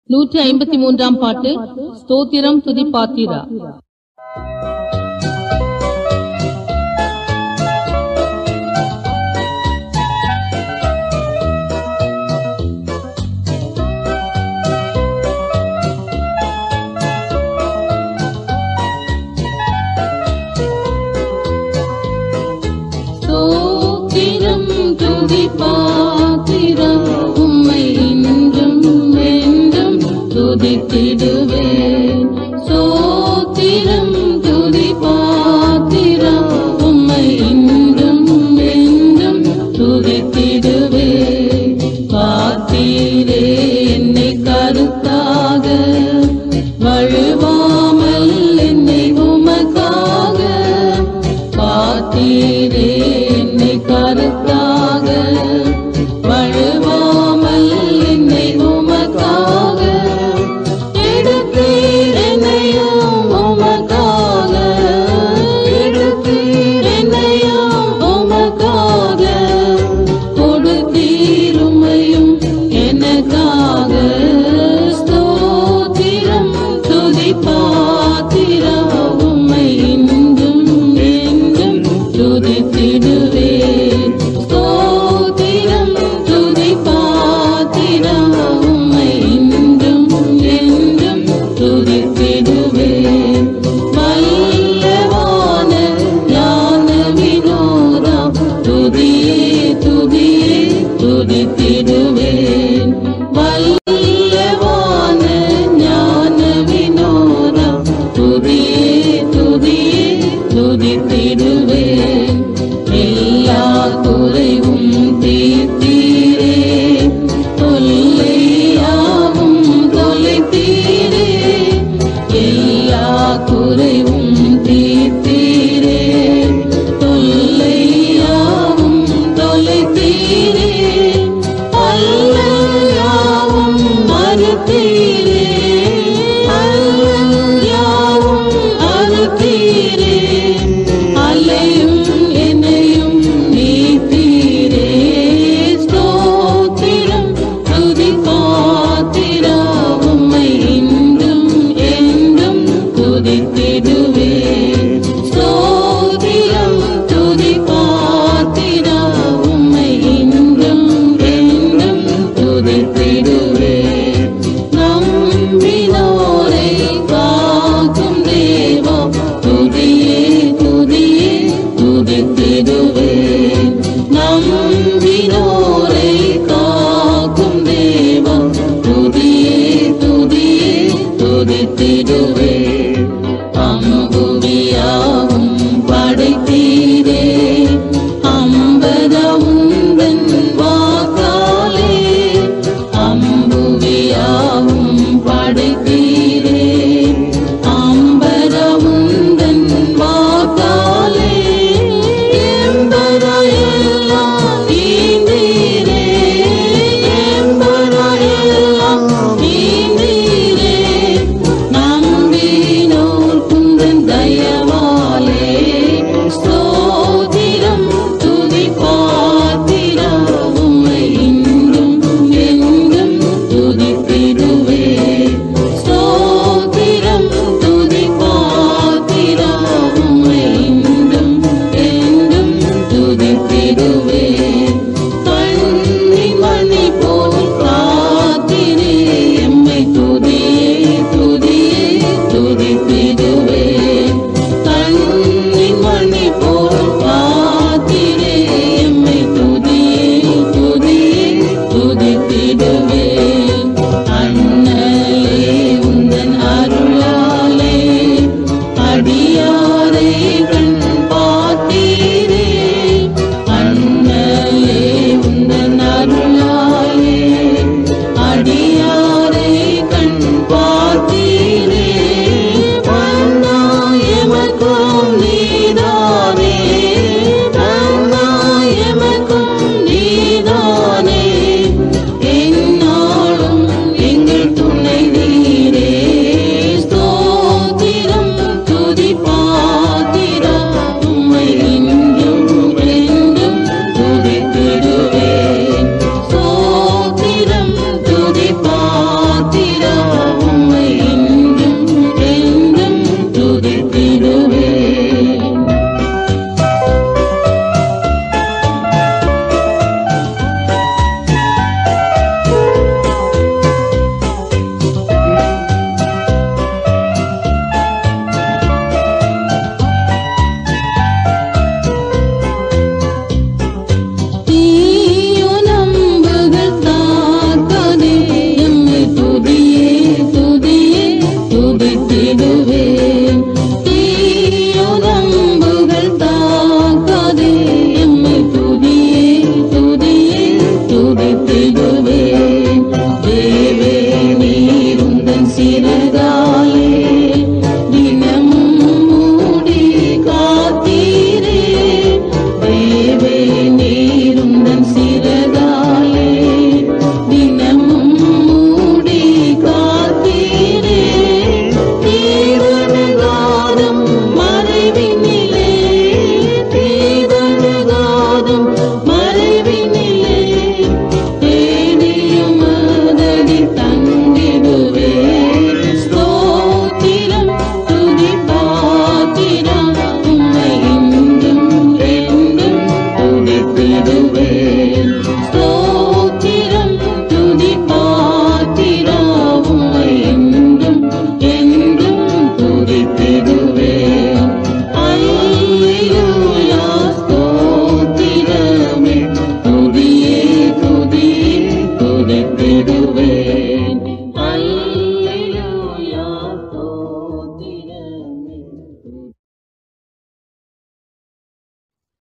நூற்றி ஐம்பத்தி மூன்றாம் பாட்டு ஸ்தோத்திரம் துதி பாத்திரா ஸ்தோத்திரம் துதி பாத்திரம் உம்மை இன்றும் என்றும் துதித்திடுவேன் ஸ்தோத்திரம் துதி பாத்திரம் உம்மை இன்றும் என்றும் துதித்திடுவேன் பார்த்தீரே என்னை கருத்தாக வழுவாமல் என்னை உமக்காக பார்த்தீரே என்னை கருத்தாக வழுவாமல் என்னை உமக்காக எடுத்தீர் என்னையும் உமக்காக எடுத்தீர் என்னையும் உமக்காக கொடுத்தீர் உம்மையும் எனக்காக ஸ்தோத்திரம் துதி பாத்திரம் உம்மை இன்றும் என்றும் துதித்திடுவேன் ஸ்தோத்திரம் துதி பாத்திரம் உம்மை இன்றும் என்றும் துதித்திடுவேன் வல்லவான ஞான வினோதம் துதியே துதியே துதித்திடுவேன் வல்லவான ஞான வினோதம் துதியே துதியே துதித்திடுவேன் எல்லா குறைவும் தீர்த்தீரே தொல்லையாவும் தொலைத்தீரே எல்லா குறைவும் தீர்த்தீரே தொல்லையாவும் தொலைத்தீரே அல்ல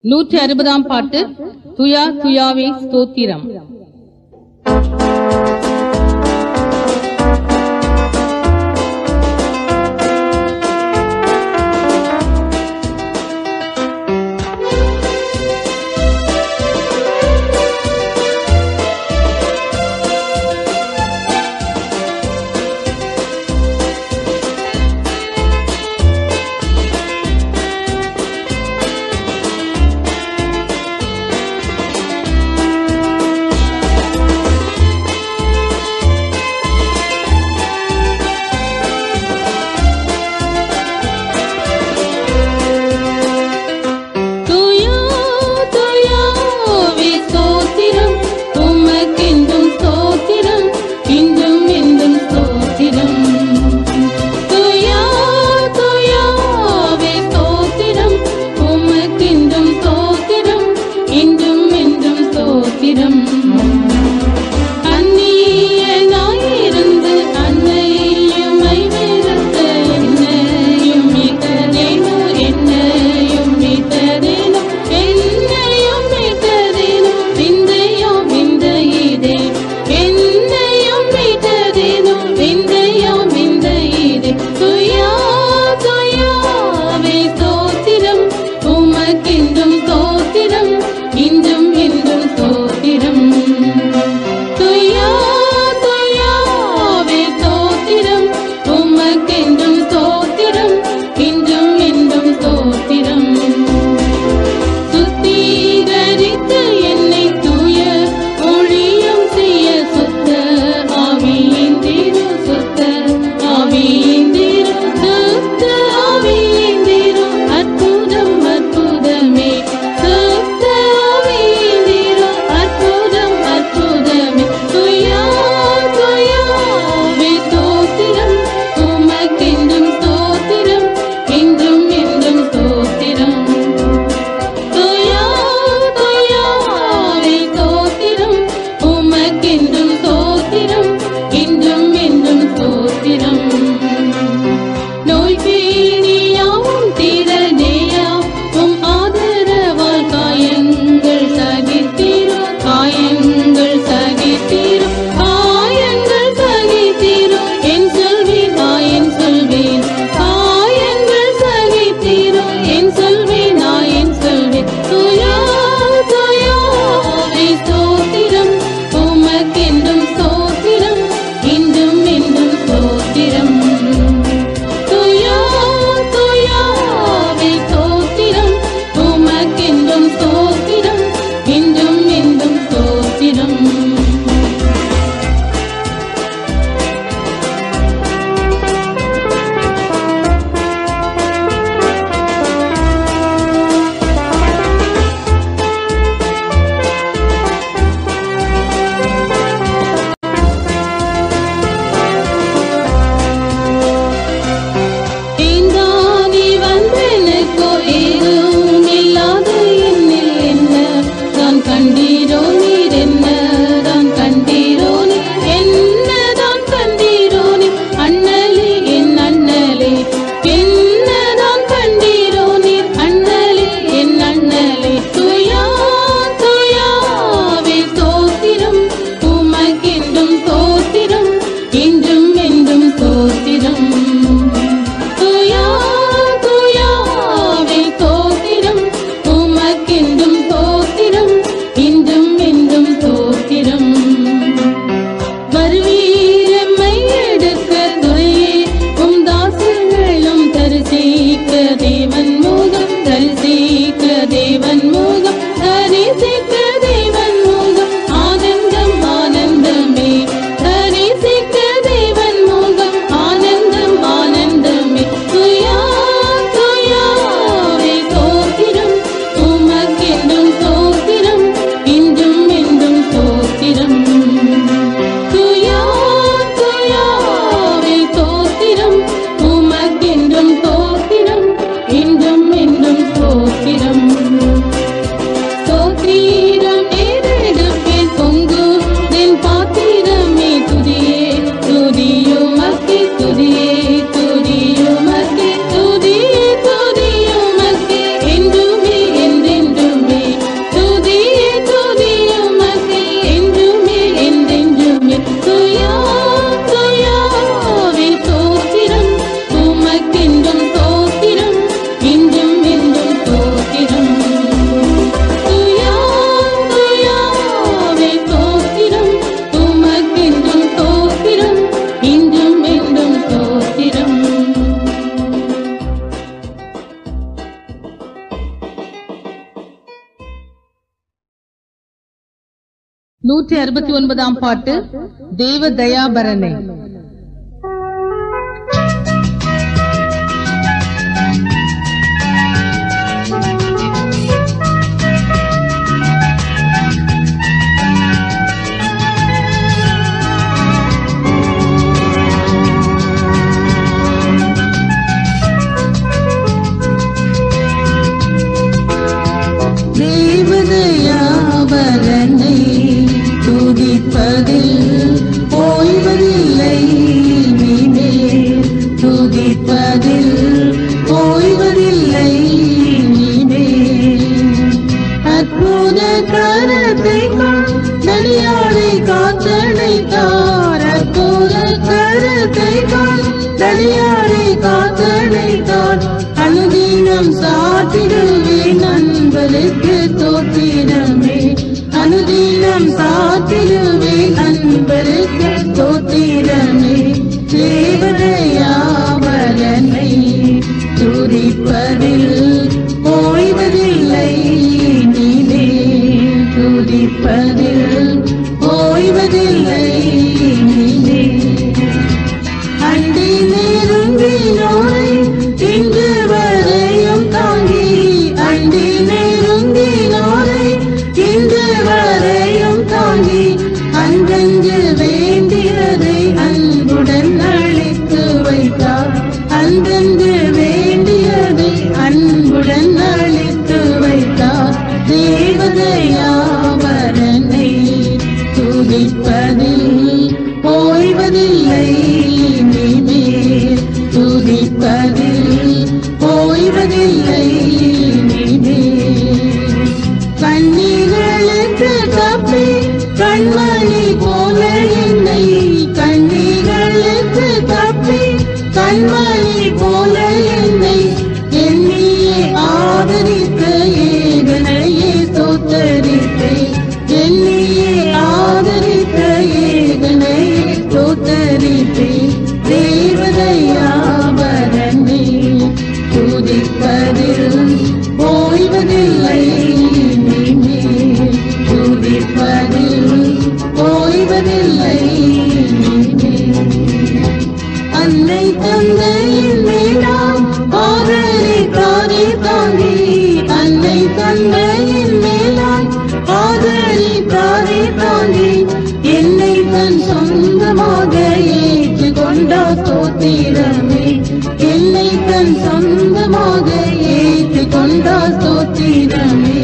நூற்றி அறுபதாம் பாட்டு துயா துயாவே ஸ்தோத்திரம் துயா துயாவே ஸ்தோத்திரம் உமக்கென்றும் ஸ்தோத்திரம் இன்றும் என்றும் ஸ்தோத்திரம் துயா துயாவே ஸ்தோத்திரம் உமக்கென்றும் ஸ்தோத்திரம் இன்றும் என்றும் ஸ்தோத்திரம் அந்நியனாயிருந்து அன்னையுமை வெறுத்த என்னையும் மீட்டதேனோ என்னையும் மீட்டதேனோ என்னையும் மீட்டதேனோ விந்தையோ விந்தையிதே என்னையும் மீட்டதேனோ விந்தையோ விந்தையிதே துயா துயாவே ஸ்தோத்திரம் உமக்கென்றும் ஸ்தோத்திரம் இன்றும் என்றும் ஸ்தோத்திரம் நூற்றி அறுபத்தி ஒன்பதாம் பாட்டு தேவ தயாபரனே தேவதையாவரனை துதிப்பதில் ஓய்வதில்லை நீமே துதிப்பதில் ஓய்வதில்லை நீமே அற்புத கரத்தை தனியாளை காத்தடைத்தார் அற்புத கரத்தை தனியாளை காத்தடைத்தார் அனுதீனம் சாத்திடுவே நண்பருக்கு தோத்திரமே அனுதீனம் சாத்திடுவே நண்பருக்கு தோத்திரமே தேவதையாவரனை துதிப்பதில் ஓய்வதில்லை நீனே துதிப்பதில் ஓய்வதில்லை நீனே அண்டி நெருங்கினோரை இன்று வரையும் தாங்கி அண்டி நெருங்கினோரை இன்று வரையும் தாங்கி அன்றென்று வேண்டியதை அன்புடன் அழைத்து வைத்தார் அன்றென்று வேண்டியதை அன்புடன் அழைத்து வைத்தார் தேவதையாவரனை துதிப்பதில் ஓய்வதில்லை நீமே துதிப்பதில் ஓய்வதில்லை நீமே கண்ணீர்களுக்கு தப்பி கண்மணி போல என்னை கண்ணீர்களுக்கு தப்பி கண்மணி போல என்னை எண்ணியே ஆதரித்த ஏகனையே தோத்தரித்தேன் எண்ணியே ஆதரித்த ஏகனையே தோத்தரித்தேன் தேவதையாவரனை துதிப்பதில் ஓய்வதில்லை நீமே துதிப்பதில் ஓய்வதில்லை நீமே அன்னை தந்தையின் மேலாம் ஆதரை தானே தாங்கி அன்னை தந்தையின் மேலாம் ஆதரை தானே தாங்கி என்னை தன் சொந்தமாக ஏற்றுக்கொண்டா தோத்திரமே என்னை தன் சொந்தமாக ஏற்றுக்கொண்டா தோத்திரமே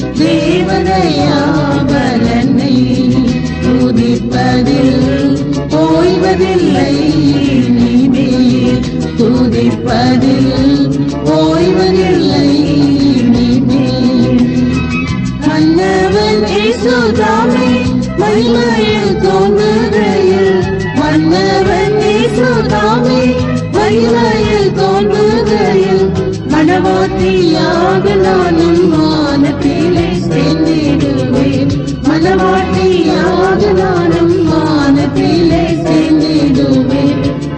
தேவதையாவலனை துதிப்பதில் ஓய்வதில்லை நீமே துதிப்பதில் ஓய்வதில்லை நீமே மன்னவன் இயேசுதாமே மகிமையில் தோன்றுகையில் மன்னவன் இயேசுதாமே மகிமையில் தோன்றுகையில் மனவாட்டியாக நானும் வானத்திலே சேர்ந்திடுவேன் மனவாட்டியாக நானும் வானத்திலே சேர்ந்திடுவேன்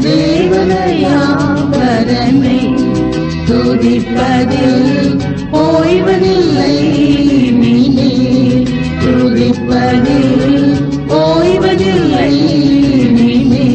தேவதையாவரனை துதிப்பதில் ஓய்வதில்லை நீனே துதிப்பதில் ஓய்வதில்லை நீனே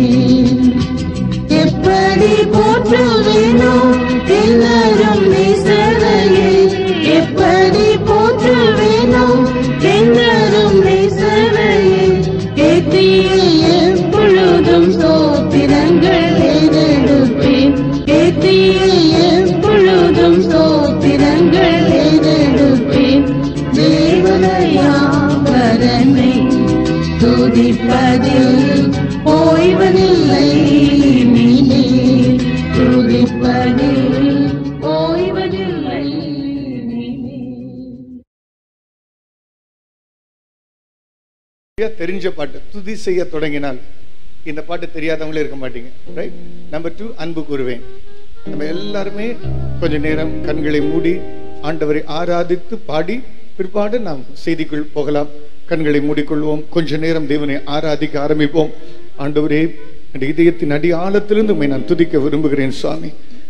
எப்படி போற்றுவேனோ எல்லாரும் நேசரையே எப்படி போற்றுவேனோ எல்லாரும் நேசரையே ஏத்தியே எப்பொழுதும் சோத்திரங்கள் ஏறெடுப்பேன் ஏத்தியே எப்பொழுதும் சோத்திரங்கள் ஏறெடுப்பேன் தேவதையாவரனை துதிப்பதில் ஓய்வதில்லை நீனே துதிப்பதில் ஓய்வதில்லை நீனே தெரிஞ்ச பாட்டு துதி செய்ய தொடங்கினால் இந்த பாட்டு தெரியாதவங்களே இருக்க மாட்டீங்க ரைட் நம்பர் டூ அன்பு கூறுவேன் நம்ம எல்லாருமே கொஞ்ச நேரம் கண்களை மூடி ஆண்டவரை ஆராதித்து பாடி பிற்பாடு நாம் செய்திக்குள் போகலாம் கண்களை மூடிக்கொள்வோம் கொஞ்ச நேரம் தேவனை ஆராதிக்க ஆரம்பிப்போம் ஆண்டவரே என் இதயத்தின் அடி ஆழத்திலிருந்து உம்மை நான் துதிக்க விரும்புகிறேன் சுவாமி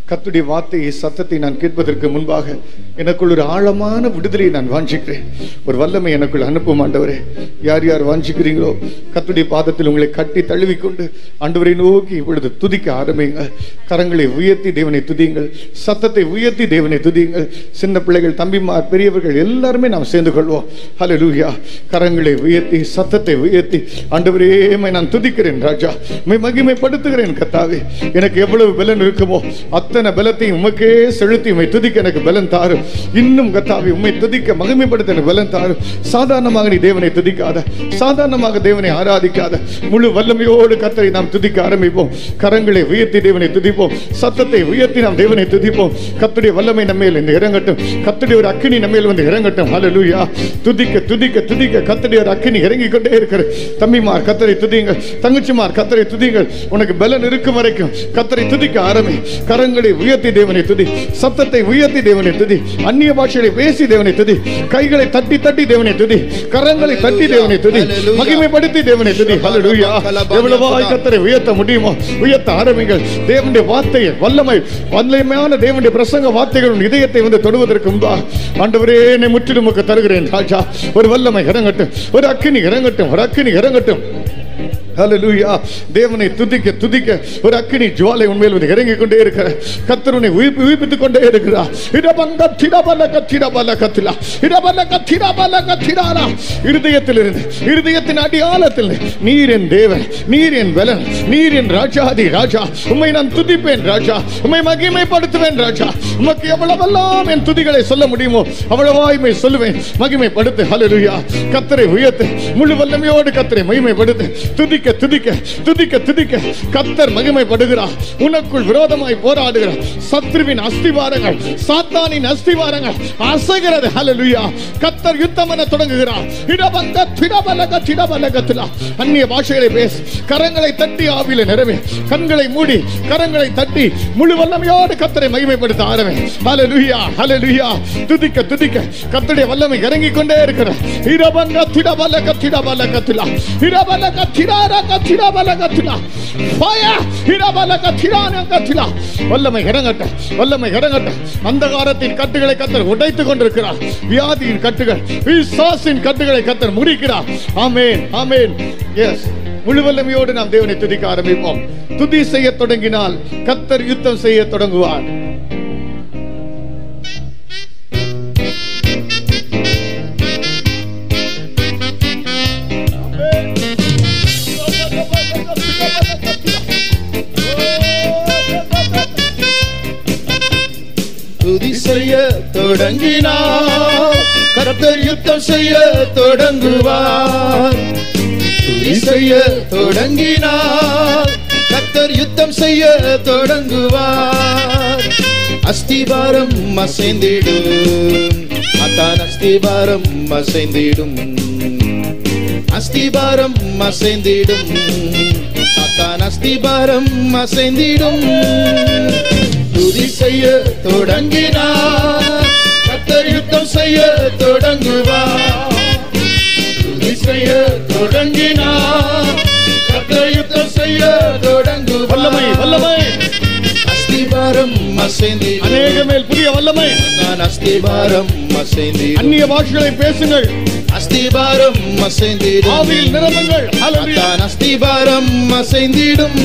கத்துடைய வார்த்தையை சத்தத்தை நான் கேட்பதற்கு முன்பாக எனக்குள் ஒரு ஆழமான விடுதலையை நான் வாஞ்சிக்கிறேன் ஒரு வல்லமை எனக்குள் அனுப்பும் ஆண்டவரே யார் யார் வாஞ்சிக்கிறீங்களோ கத்துடைய பாதத்தில் உங்களை கட்டி தழுவிக்கொண்டு ஆண்டவரை நோக்கி இப்பொழுது துதிக்க ஆரம்பிங்க கரங்களை உயர்த்தி தேவனை துதியுங்கள் சத்தத்தை உயர்த்தி தேவனை துதியுங்கள் சின்ன பிள்ளைகள் தம்பிமார் பெரியவர்கள் எல்லாருமே நாம் சேர்ந்து கொள்வோம் ஹalleluya கரங்களை உயர்த்தி சத்தத்தை உயர்த்தி ஆண்டவரே உம்மை நான் துதிக்கிறேன் ராஜா உம்மை மகிமைப்படுத்துகிறேன் கத்தாவே எனக்கு எவ்வளவு பலன் இருக்குமோ அத்தனை பலத்தையும் உமக்கே செலுத்தி உம்மை துதிக்க எனக்கு பலன் தாரும் இன்னும் கத்தாவே உம்மை துதிக்க மகிமைப்படுத்த எனக்கு பலன் தாரும் சாதாரணமாக நீ தேவனை துதிக்காத சாதாரணமாக தேவனை ஆராதிக்காத முழு வல்லமையோடு கத்தரை நாம் துதிக்க ஆரம்பிப்போம் கரங்களை உயர்த்தி தேவனை துதிப்போம் சத்தத்தை உயர்த்தி நாம் தேவனை துதிப்போம் கத்துடைய வல்லமை நம்மேல் இந்த இறங்கட்டும் கத்துடைய ஒரு அக்கினி நம்மேல் வந்து இறங்கட்டும் ஹalleluya துதிக்க துதிக்க துதிக்க கத்துடைய ஒரு அக்கினி இறங்கி கொண்டே இருக்கிற தம்பிமார் கத்தரை துதியுங்கள் தங்கச்சிமார் கத்தரை துதியுங்கள் உனக்கு பலன் இருக்கும் வரைக்கும் கத்தரை துதிக்க ஆரம்பி கரங்களை உயர்த்தி தேவனை துதி சத்தத்தை உயர்த்தி தேவனை துதி அந்நிய பாஷைகளை பேசி தேவனை துதி கைகளை தட்டி தட்டி தேவனை துதி கரங்களை தட்டி தேவனை துதி மகிமைப்படுத்தி தேவனை துதி ஹalleluya எவ்வளவாய் கத்தரை உயர்த்த முடியுமோ உயர்த்த ஆரம்பிங்கள் தேவனுடைய வார்த்தையை வல்லமை வல்லமையான தேவனுடைய பிரசங்க வார்த்தைகள் உன் இதயத்தை வந்து தொடுவதற்கு முன்பாக ஆண்டவரே என்னை முற்றிலும் உமக்கு தருகிறேன் ராஜா ஒரு வல்லமை இறங்கட்டும் ஒரு அக்கினி இறங்கட்டும் ஒரு அக்கினி இறங்கட்டும் ஹalleluya தேவனை துதிக்க துதிக்க ஒரு அக்கினி ஜுவாலை உண்மையில் வந்து இறங்கிக் கொண்டே இருக்கிற கத்தருனை உயிர்ப்பு உயிர்ப்பித்துக் கொண்டே இருக்கிறார் இடபங்க திடபல கத்திடபல கத்திலா இடபல கத்திடபல கத்திடாரா இருதயத்திலிருந்து இருதயத்தின் அடியாளத்தில் நீர் என் தேவன் நீர் என் பலன் நீர் என் ராஜாதி ராஜா உம்மை நான் துதிப்பேன் ராஜா உம்மை மகிமைப்படுத்துவேன் ராஜா உமக்கு எவ்வளவெல்லாம் என் துதிகளை சொல்ல முடியுமோ அவ்வளவாய்மை சொல்லுவேன் மகிமைப்படுத்து ஹalleluya கத்தரை உயர்த்து முழு வல்லமையோடு கத்தரை மகிமைப்படுத்து துதிக்க துதிக்க துதிக்க துதிக்க கத்தர் மகிமைப்படுகிறார் உனக்குள் விரோதமாய் போராடுகிறார் சத்ருவின் அஸ்திவாரங்கள் சாத்தானின் அஸ்திவாரங்கள் அசைகிறது ஹalleluya கத்தர் யுத்தம் என தொடங்குகிறார் இடபங்க திடபலக திடபலகத்திலா அந்நிய பாஷைகளை பேச கரங்களை தட்டி ஆவியில நிறவே கண்களை மூடி கரங்களை தட்டி முழு வல்லமையோடு கத்தரை மகிமைப்படுத்த ஆரவே ஹalleluya ஹalleluya துதிக்க துதிக்க கத்தருடைய வல்லமை இறங்கிக் கொண்டே இருக்கிறார் இடபங்க திடபலக திடபலகத்திலா இடபலக திடாரக திடபலகத்திலா ஃபயர் இடபலக திடானகத்திலா வல்லமை இறங்கட்ட வல்லமை இறங்கட்ட அந்தகாரத்தின் கட்டுகளை கத்தர் உடைத்துக் கொண்டிருக்கிறார் வியாதியின் கட்டுகள் விசுவாசின் கட்டுகளை கத்தர் முறிக்கிறார் ஆமென் ஆமென் எஸ் முழு வல்லமையோடு நாம் தேவனை துதிக்க ஆரம்பிப்போம் துதி செய்ய தொடங்கினால் கத்தர் யுத்தம் செய்ய தொடங்குவார் துதி செய்ய தொடங்கினார் கர்த்தர் யுத்தம் செய்ய தொடங்குவார் துதி செய்ய தொடங்கினார் கர்த்தர் யுத்தம் செய்ய தொடங்குவார் அஸ்திபாரம் அசைந்திடும் அத்தான் அஸ்திபாரம் அசைந்திடும் அஸ்திபாரம் அசைந்திடும் சாத்தான் அஸ்திபாரம் அசைந்திடும் துதி செய்ய தொடங்கினார் கத்தர் யுத்தம் செய்ய தொடங்குவார் துதி செய்ய தொடங்கினார் கத்தர் யுத்தம் செய்ய தொடங்குவார் வல்லமை வல்லமை அஸ்திபாரம் அசைந்திடும் அநேக மேல் புதிய வல்லமை நான் அஸ்திபாரம் அசைந்திடும் அந்நிய பாஷைகளை பேசுங்கள் அஸ்திபாரம் அசைந்திடும் ஆவியில் நிரம்புங்கள் ஹalleluya அத்தான் அஸ்திபாரம் அசைந்திடும்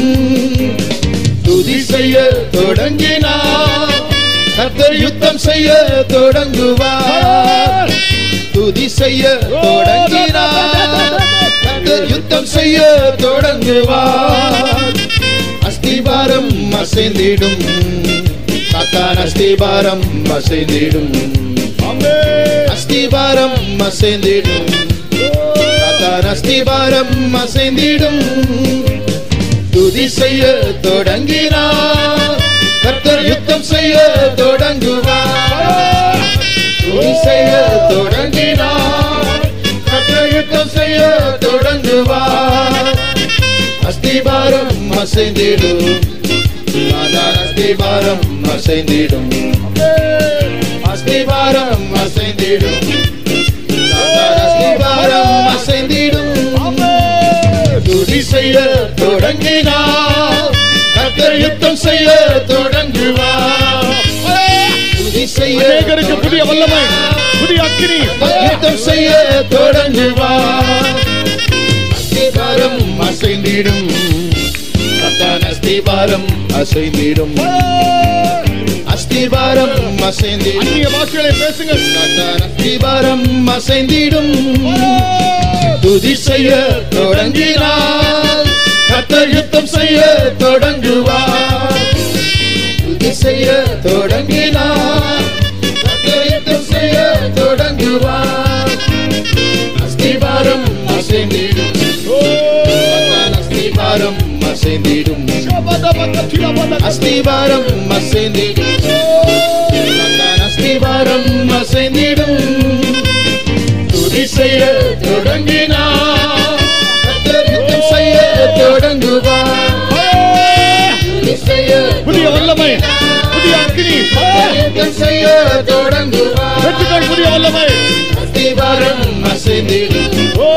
துதி செய்ய தொடங்கினார் கர்த்தர் யுத்தம் செய்ய தொடங்குவார் துதி செய்ய தொடங்கினார் கர்த்தர் யுத்தம் செய்ய தொடங்குவார் அஸ்திபாரம் அசைந்திடும் சாத்தான் அஸ்திபாரம் அசைந்திடும் அஸ்திபாரம் அசைந்திடும் சாத்தான் அஸ்திபாரம் அசைந்திடும் துதி செய்ய தொடங்கினார் கர்த்தர் யுத்தம் செய்ய தொடங்குவார் துதி செய்ய தொடங்கினார் கர்த்தர் யுத்தம் செய்ய தொடங்குவார் அஸ்திபாரம் அசைந்திடும் சாத்தான் அஸ்திபாரம் அசைந்திடும் அஸ்திபாரம் அசைந்திடும் சாத்தான் அஸ்திபாரம் அசைந்திடும் துதி செய்ய தொடங்கினார் கர்த்தர் யுத்தம் செய்ய தொடங்குவார் செய்ய அநேகருக்கு புதிய வல்லமை புதிய அக்கினி யுத்தம் செய்ய தொடங்குவார் அஸ்திபாரம் அசைந்திடும் சத்தான் அஸ்திபாரம் அசைந்திடும் அஸ்திபாரம் அசைந்திடும் அந்நிய பாஷைகளை பேசுங்கள் சத்தான் அஸ்திபாரம் அசைந்திடும் துதி செய்ய தொடங்கினார் கத்தர் யுத்தம் செய்ய தொடங்குவார் துதி செய்ய தொடங்கினார் கத்தர் யுத்தம் செய்ய தொடங்குவார் அஸ்திபாரம் அசைந்திடும் சத்தான் அஸ்திபாரம் அசைந்திடும் அஸ்திபாரம் அசைந்திடும் சத்தான் அஸ்திபாரம் அசைந்திடும் துதி செய்ய தொடங்கினார் கர்த்தர் யுத்தம் செய்ய தொடங்குவார் துதி செய்ய புதிய வல்லமை புதிய அக்கினி கர்த்தர் யுத்தம் செய்ய தொடங்குவார் பெற்றுக்கள் புதிய வல்லமை அஸ்திபாரம் அசைந்திடும் ஓ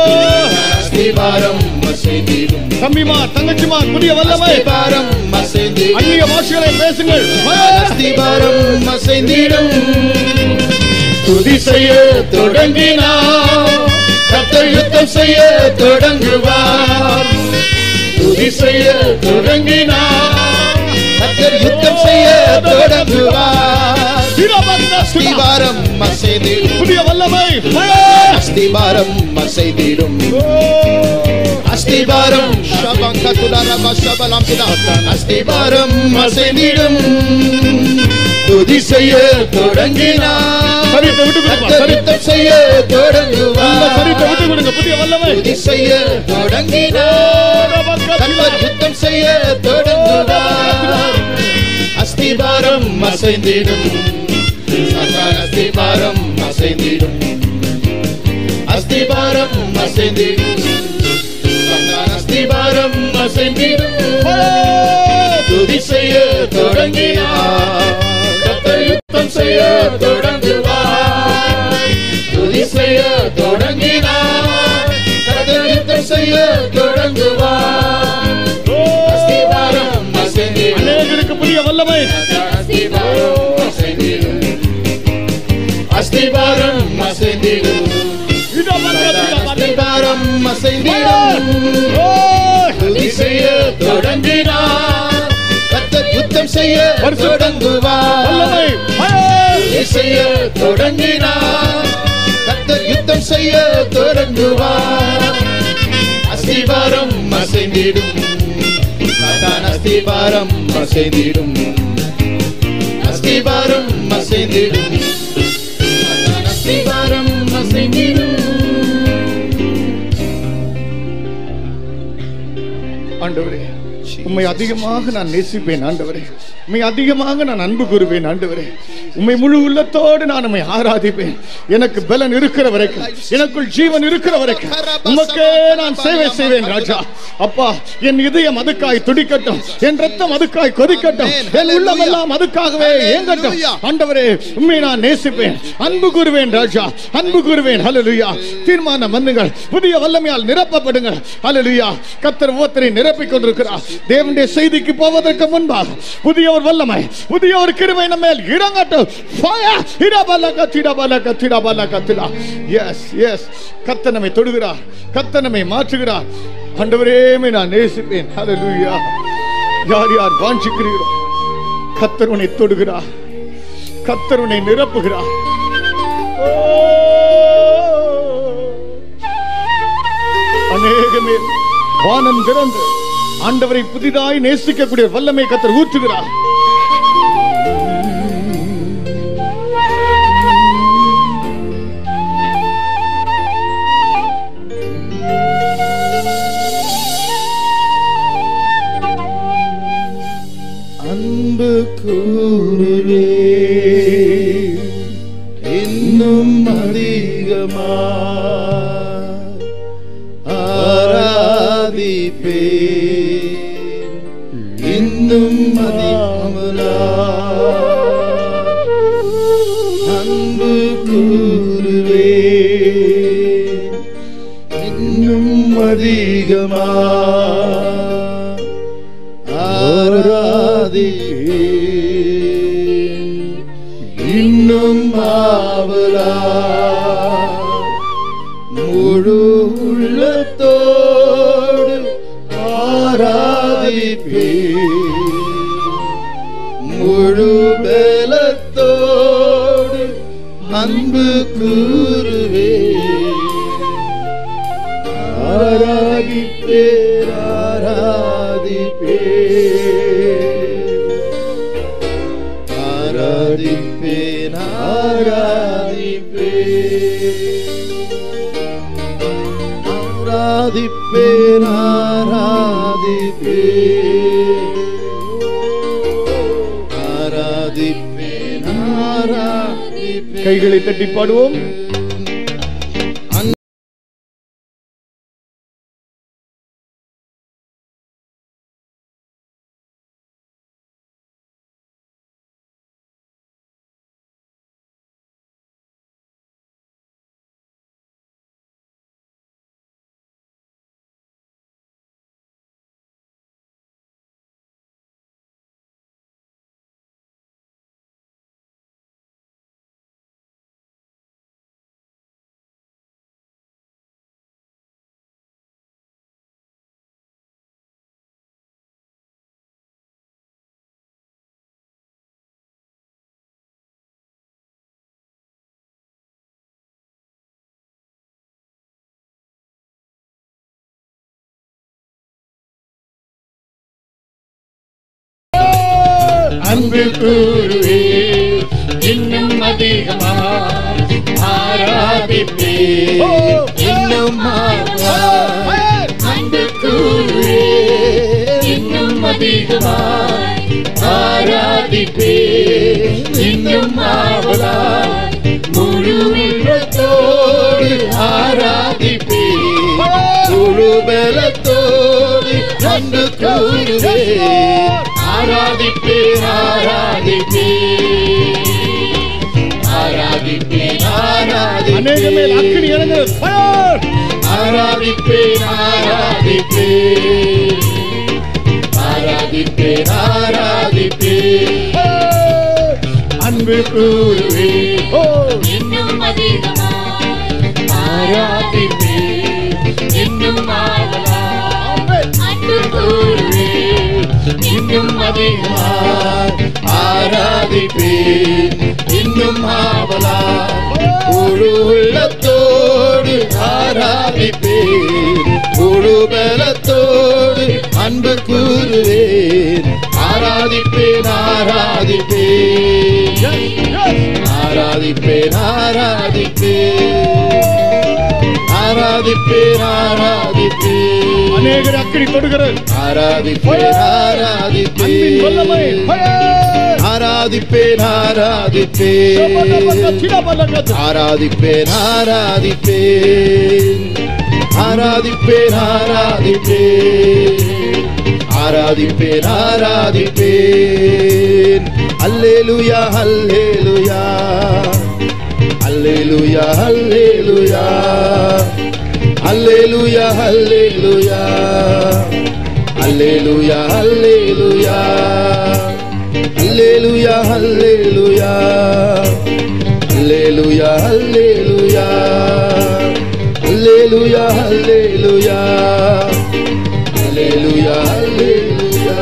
அஸ்திபாரம் அசைந்திடும் தம்பிமா தங்கச்சிமா புதிய வல்லமை அஸ்திபாரம் அசைந்திடும் அந்நிய பாஷைகளை பேசுங்கள் அஸ்திபாரம் அசைந்திடும் துதி செய்ய தொடங்கினார் கர்த்தர் யுத்தம் செய்ய தொடங்குவார் துதி செய்ய தொடங்கினார் கர்த்தர் யுத்தம் செய்ய தொடங்குவார் அஸ்திபாரம் அசைந்திடும் புதிய வல்லமை அஸ்திபாரம் அசைந்திடும் அஸ்திபாரம் ஷபங்கதுலரப ஷபலம்பிதா அஸ்திபாரம் அசைந்திடும் துதி செய்ய தொடங்கினார் சரித்தை விட்டு கொடுப்பா, கர்த்தர் சரி. யுத்தம் செய்ய நல்ல சரித்தை விட்டு தொடங்குவார் கொடுங்க புதிய வல்லமை துதி செய்ய தொடங்கினார் கர்த்தர் யுத்தம் செய்ய தொடங்குவார் அஸ்திபாரம் அசைந்திடும் சாத்தான் அஸ்திபாரம் அசைந்திடும் அஸ்திபாரம் அசைந்திடும் சாத்தான் அஸ்திபாரம் அசைந்திடும் துதி செய்ய தொடங்கினார் கர்த்தர் யுத்தம் செய்ய தொடங்குவார் துதி செய்ய தொடங்கினார் கர்த்தர் யுத்தம் செய்ய தொடங்குவார் அஸ்திபாரம் அசைந்திடும் அநேகருக்கு புதிய வல்லமை அஸ்திபாரம் அசைந்திடும் அஸ்திபாரம் அசைந்திடும் அஸ்திபாரம் அசைந்திடும் துதி செய்ய தொடங்கினார் கர்த்தர் யுத்தம் செய்ய தொடங்குவார் வல்லமை துதி செய்ய தொடங்கினார் கர்த்தர் யுத்தம் செய்ய தொடங்குவார் அஸ்திபாரம் அசைந்திடும் சாத்தான் அஸ்திபாரம் அசைந்திடும் அஸ்திபாரம் அசைந்திடும் சாத்தான் அஸ்திபாரம் அசைந்திடும் ஆண்டவரே உம்மை அதிகமாக நான் நேசிப்பேன் ஆண்டவரே உம்மை அதிகமாக நான் அன்பு கூறுவேன் ஆண்டவரே உம்மை முழு உள்ளத்தோடு நான் உம்மை ஆராதிப்பேன் எனக்கு பலன் இருக்கிற வரைக்கும் எனக்குள் ஜீவன் இருக்கிற வரைக்கும் உமக்கே நான் சேவை செய்வேன் ராஜா அப்பா என் இதயம் அதுக்காய் துடிக்கட்டும் என் ரத்தம் அதுக்காய் கொதிக்கட்டும் என் உள்ளம் எல்லாம் அதுக்காகவே ஏங்கட்டும் ஆண்டவரே உண்மை நான் நேசிப்பேன் அன்பு கூறுவேன் ராஜா அன்பு கூறுவேன் ஹalleluya தீர்மானம் பண்ணுங்கள் புதிய வல்லமையால் நிரப்பப்படுங்கள் ஹalleluya கர்த்தர் ஒவ்வொருத்தரை நிரப்பிக் கொண்டிருக்கிறார் தேவனுடைய செய்திக்கு போவதற்கு முன்பாக புதிய ஒரு வல்லமை புதிய ஒரு கிருபை நம்ம மேல் இறங்கட்டும் ஃபயர் இடபலக திடபலக திடபலக திடா எஸ் எஸ் கர்த்தர் நம்மை தொடுகிறார் கர்த்தர் நம்மை மாற்றுகிறார் ஆண்டவரேமே நான் நேசிப்பேன் ஹalleluya யார் யார் வாஞ்சிக்கிறீர்களோ கர்த்தர் உன்னை தொடுகிறார் கர்த்தர் உன்னை நிரப்புகிறார் ஓ! அநேகமே வானம் திறந்து ஆண்டவரை புதிதாய் நேசிக்கக்கூடிய வல்லமை கத்தர் ஊற்றுகிறார் அன்பு கூறுவே இன்னும் அதிகமா ஆராதிப்பே இன்னும் அதிகமலா அன்பு கூறுவே இன்னும் அதிகமா ஆராதிப்பேன் இன்னும் ஆவலா முழு உள்ளத்தோடு ஆராதிப்பே முழு பலத்தோடு அன்பு கூறுவே ஆராதிப்பே ஆராதிப்பே ஆராதிப்பேன் ஆராதிப்பேன் ஆராதிப்பேன் ஆராதிப்பேன் ஆராதிப்பேன் கைகளை தட்டி பாடுவோம் அன்பு கூறுவே இன்னும் அதிகமா ஆராதிப்பே இன்னும் ஆழ்வார். அன்பு கூறுவே இன்னும் அதிகமா ஆராதிப்பே இன்னும் ஆவலா முழு உள்ளத்தோடு ஆராதிப்பே முழு பலத்தோடு அன்பு கூறுவே ஆராதிப்பே ஆராதிப்பே ஆராதிப்பே ஆராதிப்பே அநேகமே அக்கினி இறங்கு Fire! ஆராதிப்பே ஆராதிப்பே ஆராதிப்பே ஆராதிப்பே அன்பு கூறுவே ஓ இன்னும் அதிகமாய் ஆராதிப்பே இன்னும் ஆவலா அன்பு கூறுவே இன்னும் அதிகமாய் ஆராதிப்பே இன்னும் ஆவலா முழு உள்ளத்தோடு ஆராதிப்பே முழு பலத்தோடு அன்பு கூறுவேன் ஆராதிப்பேன் ஆராதிப்பேன் ஆராதிப்பேன் ஆராதிப்பேன் ஆராதிப்பேன் அநேகர் அக்கினி தொடுகிறது ஆராதிப்பேன் அன்பின் வல்லமை ஆராதிப்பேன் ஆராதிப்பேன் ஆராதிப்பேன் ஆராதிப்பேன் ஆராதிப்பேன் ஆராதிப்பேன் ஆராதிப்பேன் ஆராதிப்பேன் ஆராதிப்பேன் அல்லேலுயா அல்லேலுயா அல்லேலுயா அல்லேலுயா அல்லேலுயா அல்லேலுயா அல்லேலுயா அல்லேலுயா அல்லேலுயா அல்லேலுயா அல்லேலுயா அல்லேலுயா அல்லேலுயா அல்லேலுயா அல்லேலுயா அல்லேலுயா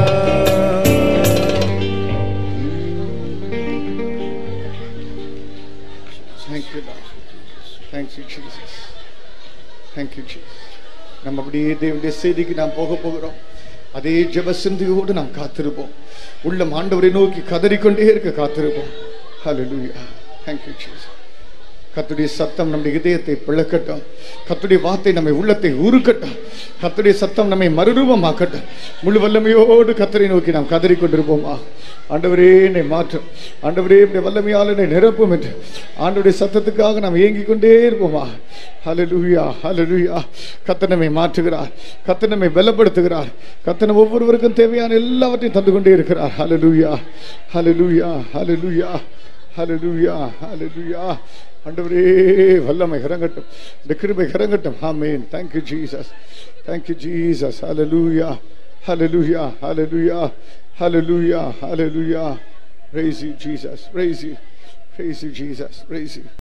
Thank you, Lord. Thank you, Jesus. Thank you, Jesus. நம்ம அப்படியே தேவனுடைய செய்திக்கு நாம் போக போகிறோம் அதே ஜெப சிந்தையோடு நாம் காத்திருப்போம் உள்ள ஆண்டவரை நோக்கி கதறிக்கொண்டே இருக்க காத்திருப்போம் ஹalleluya thank you jesus கத்துடைய சத்தம் நம்முடைய இதயத்தை பிளக்கட்டும் கத்துடைய வார்த்தை நம்மை உள்ளத்தை உருக்கட்டும் கத்துடைய சத்தம் நம்மை மறுரூபமாக்கட்டும் முழு வல்லமையோடு கத்தரை நோக்கி நாம் கதறிக்கொண்டிருப்போமா ஆண்டவரே என்னை மாற்றும் ஆண்டவரே என்னுடைய வல்லமையால் என்னை நிரப்பும் என்று ஆண்டவருடைய சத்தத்துக்காக நாம் ஏங்கிக் கொண்டே இருப்போமா ஹalleluya ஹalleluya கத்தர் நம்மை மாற்றுகிறார் கத்தர் நம்மை பலப்படுத்துகிறார் கத்தர் நம்ம ஒவ்வொருவருக்கும் தேவையான எல்லாவற்றையும் தந்து கொண்டே இருக்கிறார் ஹalleluya ஹalleluya ஹalleluya ஹalleluya ஹalleluya ஆண்டவரே வல்லமை இறங்கட்டும் இந்த கிருபை இறங்கட்டும் ஆமென் thank you jesus thank you jesus hallelujah hallelujah hallelujah hallelujah hallelujah praise you jesus praise you Praise you, Jesus. Praise you.